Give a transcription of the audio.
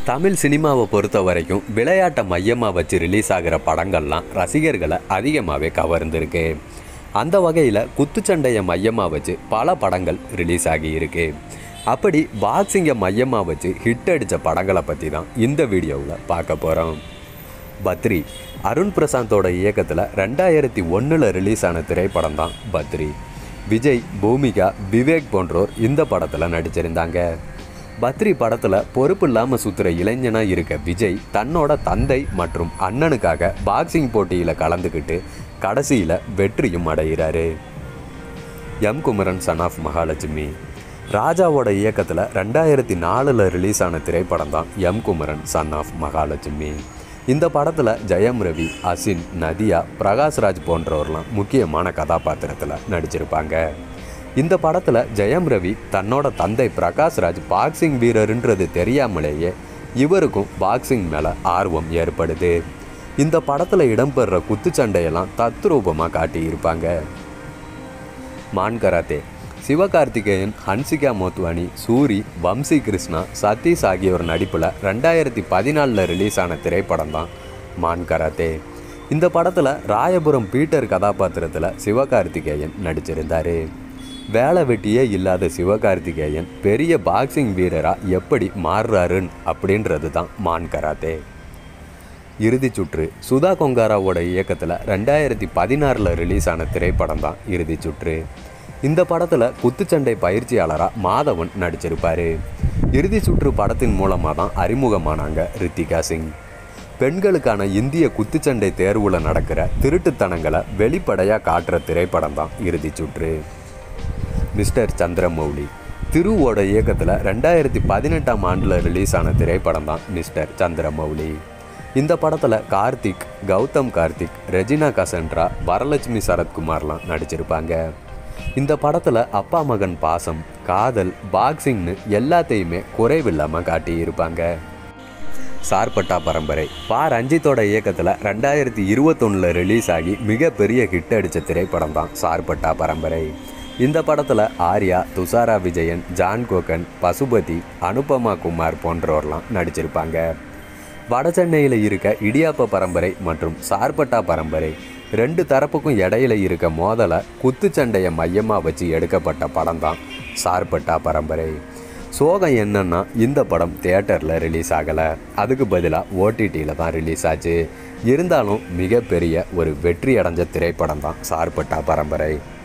தமிழ் சினிமாவை பொறுத்த வரைக்கும் விளையாட்டை மையமாக வச்சு ரிலீஸ் ஆகிற படங்கள்லாம் ரசிகர்களை அதிகமாகவே கவர்ந்திருக்கு அந்த வகையில் குத்துச்சண்டையை மையமாக வச்சு பல படங்கள் ரிலீஸ் ஆகியிருக்கு அப்படி பாக்ஸிங்கை மையமாக வச்சு ஹிட் அடித்த படங்களை பற்றி தான் இந்த வீடியோவில் பார்க்க போகிறோம் பத்ரி அருண் பிரசாந்தோட இயக்கத்தில் ரெண்டாயிரத்தி ஒன்றில் ரிலீஸ் ஆன திரைப்படம் தான் பத்ரி விஜய் பூமிகா விவேக் போன்றோர் இந்த படத்தில் நடிச்சிருந்தாங்க பத்ரி படத்தில் பொறுப்பு இல்லாமல் சுற்றுற இளைஞனாக இருக்க விஜய் தன்னோட தந்தை மற்றும் அண்ணனுக்காக பாக்ஸிங் போட்டியில் கலந்துக்கிட்டு கடைசியில் வெற்றியும் அடைகிறாரு M Kumaran son of Mahalakshmi ராஜாவோட இயக்கத்தில் ரெண்டாயிரத்தி நாலில் ரிலீஸ் ஆன திரைப்படம் தான் M Kumaran son of Mahalakshmi இந்த படத்தில் ஜெயம் ரவி அசின் நதியா பிரகாஷ்ராஜ் போன்றவர்லாம் முக்கியமான கதாபாத்திரத்தில் நடிச்சிருப்பாங்க இந்த படத்தில் ஜெயம் ரவி தன்னோட தந்தை பிரகாஷ்ராஜ் பாக்ஸிங் வீரர்ன்றது தெரியாமலேயே இவருக்கும் பாக்ஸிங் மேலே ஆர்வம் ஏற்படுது இந்த படத்தில் இடம்பெறுற குத்துச்சண்டையெல்லாம் தத்ரூபமாக காட்டியிருப்பாங்க மான் கராத்தே சிவகார்த்திகேயன் ஹன்சிகா மோத்வானி சூரி வம்சி கிருஷ்ணா சதீஷ் ஆகியோர் நடிப்பில் ரெண்டாயிரத்தி பதினாலில் ரிலீஸ் ஆன திரைப்படம் தான் மான் கராத்தே இந்த படத்தில் ராயபுரம் பீட்டர் கதாபாத்திரத்தில் சிவகார்த்திகேயன் நடிச்சிருந்தார் வேலை வெட்டியே இல்லாத சிவகார்த்திகேயன் பெரிய பாக்ஸிங் வீரராக எப்படி மாறுறாருன்னு அப்படின்றது தான் மான் கராத்தே இறுதிச் சுற்று சுதா கொங்காராவோட இயக்கத்தில் ரெண்டாயிரத்தி பதினாறில் ரிலீஸ் ஆன திரைப்படம் தான் இறுதிச் சுற்று இந்த படத்தில் குத்துச்சண்டை பயிற்சியாளராக மாதவன் நடிச்சிருப்பார் இறுதிச் சுற்று படத்தின் மூலமாக தான் அறிமுகமானாங்க ரித்திகா சிங் பெண்களுக்கான இந்திய குத்துச்சண்டை தேர்வில் நடக்கிற திருட்டுத்தனங்களை வெளிப்படையாக காட்டுற திரைப்படம் தான் இறுதிச் சுற்று மிஸ்டர் சந்திரமௌலி திருவோட இயக்கத்தில் ரெண்டாயிரத்தி பதினெட்டாம் ஆண்டில் ரிலீஸ் ஆன திரைப்படம் தான் மிஸ்டர் சந்திரமௌலி இந்த படத்தில் கார்த்திக் கௌதம் கார்த்திக் ரெஜினா கசன்ட்ரா வரலட்சுமி சரத்குமார்லாம் நடிச்சிருப்பாங்க இந்த படத்தில் அப்பா மகன் பாசம் காதல் பாக்ஸிங்னு எல்லாத்தையுமே குறைவில்லாமல் காட்டியிருப்பாங்க சார்பட்டா பரம்பரை பா ரஞ்சித்தோட இயக்கத்தில் ரெண்டாயிரத்தி இருபத்தொன்னில் ரிலீஸ் ஆகி மிகப்பெரிய ஹிட் அடித்த திரைப்படம் தான் சார்பட்டா பரம்பரை இந்த படத்தில் ஆர்யா துஷாரா விஜயன் ஜான் கோகன் பசுபதி அனுபமா குமார் போன்றோர்லாம் நடிச்சிருப்பாங்க வடசென்னையில் இருக்க இடியாப்ப பரம்பரை மற்றும் சார்பட்டா பரம்பரை ரெண்டு தரப்புக்கும் இடையில இருக்க மோதலை குத்துச்சண்டையை மையமாக வச்சு எடுக்கப்பட்ட படம் தான் சார்பட்டா பரம்பரை சோகம் என்னன்னா இந்த படம் தியேட்டரில் ரிலீஸ் ஆகலை அதுக்கு பதிலாக ஓடிடியில் தான் ரிலீஸ் ஆச்சு இருந்தாலும் மிகப்பெரிய ஒரு வெற்றி அடைஞ்ச திரைப்படம் தான் சார்பட்டா பரம்பரை